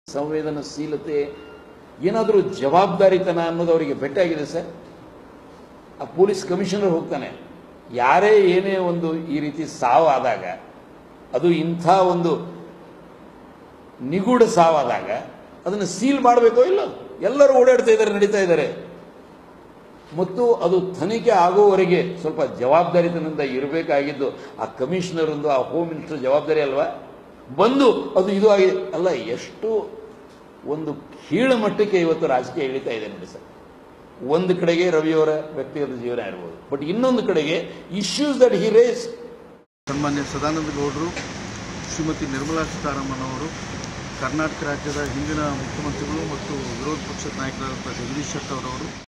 ಸಂವೇದನಶೀಲತೆ ಏನಾದರೂ ಜವಾಬ್ದಾರಿತನ ಅನ್ನೋದು ಅವರಿಗೆ ಬೆಟ್ಟಾಗಿದೆ ಸರ್ ಆ ಪೊಲೀಸ್ ಕಮಿಷನರ್ ಹೋಗ್ತಾನೆ ಯಾರೇ ಏನೇ ಒಂದು ಈ ರೀತಿ ಸಾವಾದಾಗ ಅದು ಇಂಥ ಒಂದು ನಿಗೂಢ ಸಾವಾದಾಗ ಅದನ್ನು ಸೀಲ್ ಮಾಡಬೇಕೋ ಇಲ್ಲ ಎಲ್ಲರೂ ಓಡಾಡ್ತಾ ಇದ್ದಾರೆ ನಡೀತಾ ಇದ್ದಾರೆ ಮತ್ತು ಅದು ತನಿಖೆ ಆಗೋವರೆಗೆ ಸ್ವಲ್ಪ ಜವಾಬ್ದಾರಿತನದಿಂದ ಇರಬೇಕಾಗಿದ್ದು ಆ ಕಮಿಷನರ್ ಒಂದು ಆ ಹೋಮ್ ಮಿನಿಸ್ಟರ್ ಜವಾಬ್ದಾರಿ ಅಲ್ವಾ ಬಂದು ಅದು ಇದು ಆಗಿದೆ ಅಲ್ಲ ಎಷ್ಟು ಒಂದು ಕೀಳು ಮಟ್ಟಕ್ಕೆ ಇವತ್ತು ರಾಜಕೀಯ ಇಳಿತಾ ಇದೆ ನೋಡಿ ಸರ್ ಒಂದು ಕಡೆಗೆ ರವಿಯವರ ವ್ಯಕ್ತಿಗತ ಜೀವನ ಇರ್ಬೋದು ಬಟ್ ಇನ್ನೊಂದು ಕಡೆಗೆ ಇಶ್ಯೂಸ್ ದಟ್ ಹಿ ರೇಸ್ ಸನ್ಮಾನ್ಯ ಸದಾನಂದ ಗೌಡರು ಶ್ರೀಮತಿ ನಿರ್ಮಲಾ ಸೀತಾರಾಮನ್ ಅವರು ಕರ್ನಾಟಕ ರಾಜ್ಯದ ಹಿಂದಿನ ಮುಖ್ಯಮಂತ್ರಿಗಳು ಮತ್ತು ವಿರೋಧ ಪಕ್ಷದ ನಾಯಕರಾದಂಥ ಜಗದೀಶ್ ಶೆಟ್ಟರ್ ಅವರು